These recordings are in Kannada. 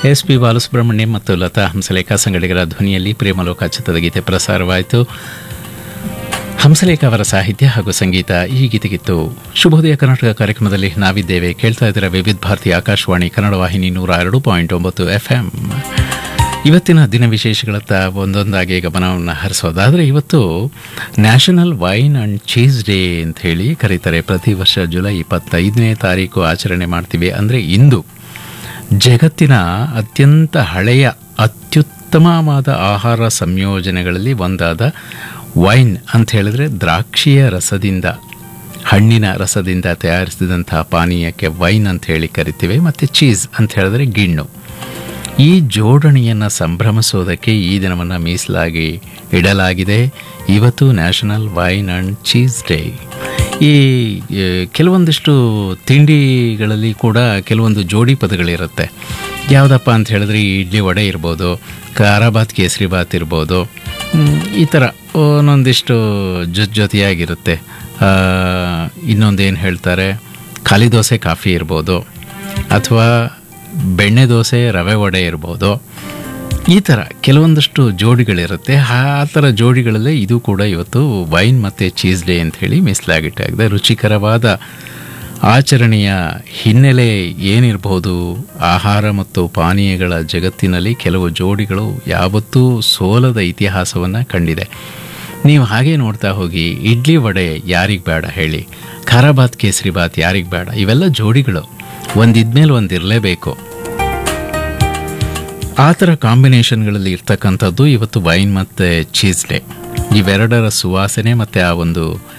ಎಸ್ ಪಿ ಬಾಲಸುಬ್ರಹ್ಮಣ್ಯಂ ಮತ್ತು ಲತಾ ಹಂಸಲೇಖ ಸಂಗಡಿಗರ ಧ್ವನಿಯಲ್ಲಿ ಪ್ರೇಮಲೋಕ ಚಿತ್ರದ ಗೀತೆ ಪ್ರಸಾರವಾಯಿತು ಹಂಸಲೇಖ ಅವರ ಸಾಹಿತ್ಯ ಹಾಗೂ ಸಂಗೀತ ಈ ಗೀತೆಗಿತ್ತು ಶುಭೋದಯ ಕರ್ನಾಟಕ ಕಾರ್ಯಕ್ರಮದಲ್ಲಿ ನಾವಿದ್ದೇವೆ ಕೇಳ್ತಾ ಇದ್ದೀರ ವಿವಿಧ ಭಾರತಿ ಆಕಾಶವಾಣಿ ಕನ್ನಡ ವಾಹಿನಿ ನೂರ ಎರಡು ಪಾಯಿಂಟ್ ಒಂಬತ್ತು ಎಫ್ ಎಂ ಇವತ್ತಿನ ದಿನ ವಿಶೇಷಗಳತ್ತ ಒಂದೊಂದಾಗಿ ಗಮನವನ್ನು ಹರಿಸೋದಾದರೆ ಇವತ್ತು national wine and cheese day ಅಂತ ಹೇಳಿ ಕರೀತಾರೆ ಪ್ರತಿ ವರ್ಷ ಜುಲೈ ಇಪ್ಪತ್ತೈದನೇ ತಾರೀಕು ಆಚರಣೆ ಮಾಡ್ತೀವಿ ಅಂದರೆ ಇಂದು ಜಗತ್ತಿನ ಅತ್ಯಂತ ಹಳೆಯ ಅತ್ಯುತ್ತಮವಾದ ಆಹಾರ ಸಂಯೋಜನೆಗಳಲ್ಲಿ ಒಂದಾದ ವೈನ್ ಅಂತ ಹೇಳಿದ್ರೆ ದ್ರಾಕ್ಷಿಯ ರಸದಿಂದ ಹಣ್ಣಿನ ರಸದಿಂದ ತಯಾರಿಸಿದಂತಹ ಪಾನೀಯಕ್ಕೆ ವೈನ್ ಅಂತ ಹೇಳಿ ಕರಿತೀವಿ ಮತ್ತು ಚೀಸ್ ಅಂತ ಹೇಳಿದ್ರೆ ಗಿಣ್ಣು ಈ ಜೋಡಣೆಯನ್ನು ಸಂಭ್ರಮಿಸೋದಕ್ಕೆ ಈ ದಿನವನ್ನು ಮೀಸಲಾಗಿ ಇಡಲಾಗಿದೆ ಇವತ್ತು national wine and cheese day ಈ ಆ, ಕೆಲವೊಂದಿಷ್ಟು ತಿಂಡಿಗಳಲ್ಲಿ ಕೂಡ ಕೆಲವೊಂದು ಜೋಡಿ ಪದಗಳಿರುತ್ತೆ ಯಾವುದಪ್ಪ ಅಂತ ಹೇಳಿದ್ರೆ ಈ ಇಡ್ಲಿ ವಡೆ ಇರ್ಬೋದು ಖಾರಾಬಾತ್ ಕೇಸರಿ ಬಾತ್ ಇರ್ಬೋದು ಹ್ಮ್, ಈ ಥರ ಒಂದೊಂದಿಷ್ಟು ಜೊತೆ ಜೊತೆಯಾಗಿರುತ್ತೆ ಆ, ಇನ್ನೊಂದೇನು ಹೇಳ್ತಾರೆ ಖಾಲಿ ದೋಸೆ ಕಾಫಿ ಇರ್ಬೋದು ಅಥವಾ ಬೆಣ್ಣೆ ದೋಸೆ ರವೆ ವಡೆ ಇರ್ಬೋದು ಈ ಥರ ಕೆಲವೊಂದಷ್ಟು ಜೋಡಿಗಳಿರುತ್ತೆ ಆ ಥರ ಜೋಡಿಗಳಲ್ಲೇ ಇದು ಕೂಡ ಇವತ್ತು ವೈನ್ ಮತ್ತು ಚೀಸ್ ಡೇ ಅಂತ ಹೇಳಿ ಮೀಸಲಾಗಿಟ್ಟಾಗಿದೆ ರುಚಿಕರವಾದ ಆಚರಣೆಯ ಹಿನ್ನೆಲೆ ಏನಿರಬಹುದು ಆಹಾರ ಮತ್ತು ಪಾನೀಯಗಳ ಜಗತ್ತಿನಲ್ಲಿ ಕೆಲವು ಜೋಡಿಗಳು ಯಾವತ್ತೂ ಸೋಲದ ಇತಿಹಾಸವನ್ನು ಕಂಡಿದೆ ನೀವು ಹಾಗೆ ನೋಡ್ತಾ ಹೋಗಿ ಇಡ್ಲಿ ವಡೆ ಯಾರಿಗೆ ಬೇಡ ಹೇಳಿ ಖಾರಾಬಾತ್ ಕೇಸರಿ ಬಾತ್ ಯಾರಿಗೆ ಬೇಡ ಇವೆಲ್ಲ ಜೋಡಿಗಳು ಒಂದಿದ್ಮೇಲೆ ಒಂದು ಇರಲೇಬೇಕು ಆ ಥರ ಕಾಂಬಿನೇಷನ್ಗಳಲ್ಲಿ ಇರ್ತಕ್ಕಂಥದ್ದು ಇವತ್ತು ವೈನ್ ಮತ್ತು ಚೀಸ್ ಡೇ ಇವೆರಡರ ಸುವಾಸನೆ ಮತ್ತು ಆ ಒಂದು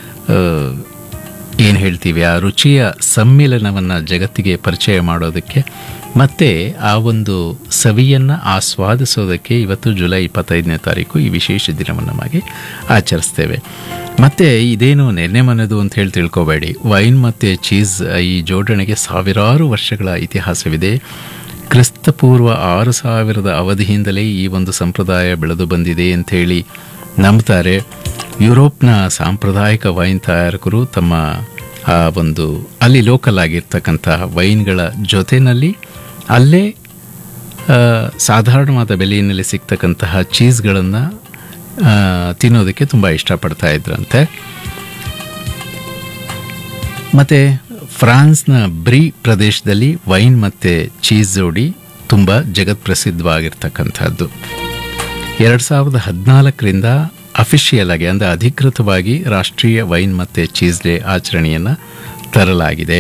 ಏನು ಹೇಳ್ತೀವಿ ಆ ರುಚಿಯ ಸಮ್ಮಿಲನವನ್ನು ಜಗತ್ತಿಗೆ ಪರಿಚಯ ಮಾಡೋದಕ್ಕೆ ಮತ್ತು ಆ ಒಂದು ಸವಿಯನ್ನು ಆಸ್ವಾದಿಸೋದಕ್ಕೆ ಇವತ್ತು ಜುಲೈ ಇಪ್ಪತ್ತೈದನೇ ತಾರೀಕು ಈ ವಿಶೇಷ ದಿನವನ್ನು ನಮಗೆ ಆಚರಿಸ್ತೇವೆ ಮತ್ತು ಇದೇನು ನೆನ್ನೆ ಮನೆದು ಅಂತ ಹೇಳಿ ತಿಳ್ಕೊಬೇಡಿ ವೈನ್ ಮತ್ತು ಚೀಸ್ ಈ ಜೋಡಣೆಗೆ ಸಾವಿರಾರು ವರ್ಷಗಳ ಇತಿಹಾಸವಿದೆ ಕ್ರಿಸ್ತಪೂರ್ವ ಆರು ಸಾವಿರದ ಅವಧಿಯಿಂದಲೇ ಈ ಒಂದು ಸಂಪ್ರದಾಯ ಬೆಳೆದು ಬಂದಿದೆ ಅಂಥೇಳಿ ನಂಬ್ತಾರೆ ಯುರೋಪ್ನ ಸಾಂಪ್ರದಾಯಿಕ ವೈನ್ ತಯಾರಕರು ತಮ್ಮ ಆ ಒಂದು ಅಲ್ಲಿ ಲೋಕಲ್ ಆಗಿರ್ತಕ್ಕಂಥ ವೈನ್ಗಳ ಜೊತೆಯಲ್ಲಿ ಅಲ್ಲೇ ಆ, ಸಾಧಾರಣವಾದ ಬೆಲೆಯಲ್ಲಿ ಸಿಗ್ತಕ್ಕಂತಹ ಚೀಸ್ಗಳನ್ನು ತಿನ್ನೋದಕ್ಕೆ ತುಂಬ ಇಷ್ಟಪಡ್ತಾ ಇದ್ರಂತೆ ಮತ್ತು ಫ್ರಾನ್ಸ್ನ ಬ್ರಿ ಪ್ರದೇಶದಲ್ಲಿ ವೈನ್ ಮತ್ತು ಚೀಸ್ ಜೋಡಿ ತುಂಬ ಜಗತ್ಪ್ರಸಿದ್ಧವಾಗಿರ್ತಕ್ಕಂಥದ್ದು ಎರಡು ಸಾವಿರದ ಹದಿನಾಲ್ಕರಿಂದ ಅಫಿಷಿಯಲ್ ಆಗಿ ಅಂದರೆ ಅಧಿಕೃತವಾಗಿ ರಾಷ್ಟ್ರೀಯ ವೈನ್ ಮತ್ತು ಚೀಸ್ ಡೇ ಆಚರಣೆಯನ್ನು ತರಲಾಗಿದೆ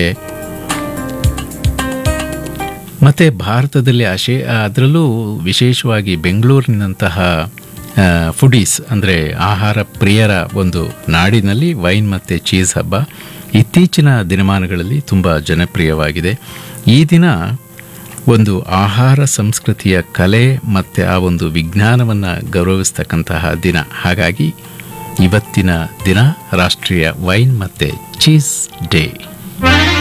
ಮತ್ತು ಭಾರತದಲ್ಲಿ ಅಶೇ ಅದರಲ್ಲೂ ವಿಶೇಷವಾಗಿ ಬೆಂಗಳೂರಿನಂತಹ ಫುಡೀಸ್ ಅಂದರೆ ಆಹಾರ ಪ್ರಿಯರ ಒಂದು ನಾಡಿನಲ್ಲಿ ವೈನ್ ಮತ್ತು ಚೀಸ್ ಹಬ್ಬ ಇತ್ತೀಚಿನ ದಿನಮಾನಗಳಲ್ಲಿ ತುಂಬ ಜನಪ್ರಿಯವಾಗಿದೆ ಈ ದಿನ ಒಂದು ಆಹಾರ ಸಂಸ್ಕೃತಿಯ ಕಲೆ ಮತ್ತು ಆ ಒಂದು ವಿಜ್ಞಾನವನ್ನು ಗೌರವಿಸ್ತಕ್ಕಂತಹ ದಿನ ಹಾಗಾಗಿ ಇವತ್ತಿನ ದಿನ ರಾಷ್ಟ್ರೀಯ ವೈನ್ ಮತ್ತು ಚೀಸ್ ಡೇ